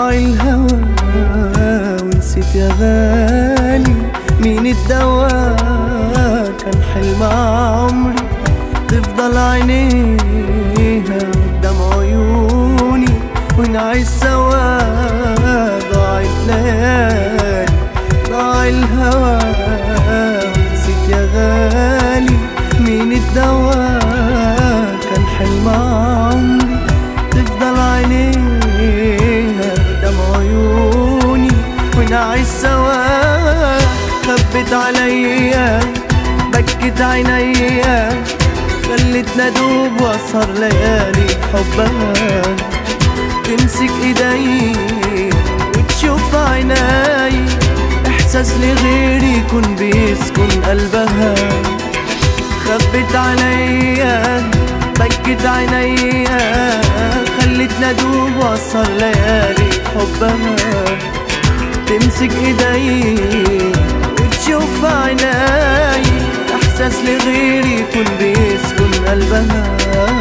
ضاع الهوى ونسيت يا غالي مين الدواء كان حلم عمري تفضل عينيها قدام عيوني ونعيش سوا ضاعت ليالي ضاع الهوى ونسيت يا غالي مين الدواء كان حلم عمري تفضل عينيها قدام عيوني ونعيش سوا خبت عليا بكت عينيا خلتنا دوب واسهر ليالي في حبها تمسك ايدي وتشوف عيني احساس لغيري يكون بيسكن قلبها خبت عليا بكت عينيا خلتنا دوب واسهر ليالي في حبها تمسك ايدي وتشوف عيني احساس لغيري يكون بيسكن قلبها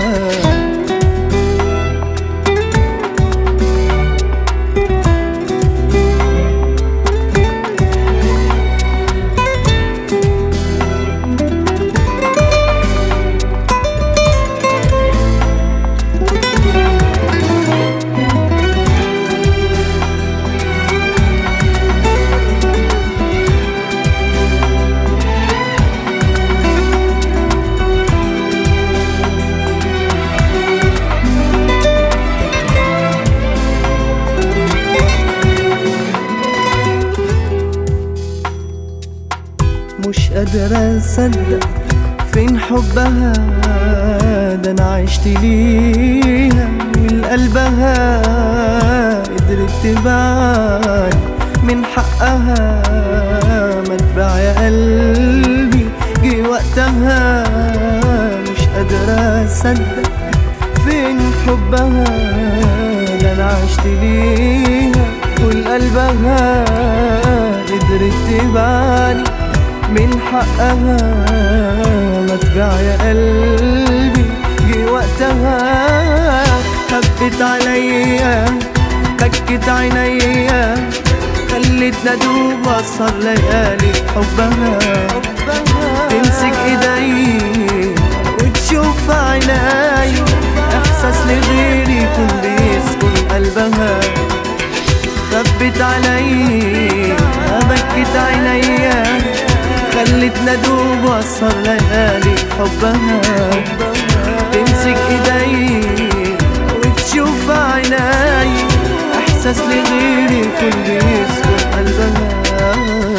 مش قادر اصدق فين حبها ده انا عشت ليها من قلبها قدرت تبعني من حقها ما تباع يا قلبي جه وقتها مش قادر اصدق فين حبها ده انا عشت ليها والقلبها قدرت تبعني من حقها ما تباع يا قلبي جه وقتها خبت عليا بكت عينيا خلتنا دوب واسهر ليالي في حبها تمسك ايدي وتشوف عيني احساس لغيري يكون بيسكن قلبها خبت عليا بكت عينيا خلتنا دوب واسهر ليالي في حبها تمسك ايدي وتشوف عيني احساس لغيري يكون بيسكن قلبها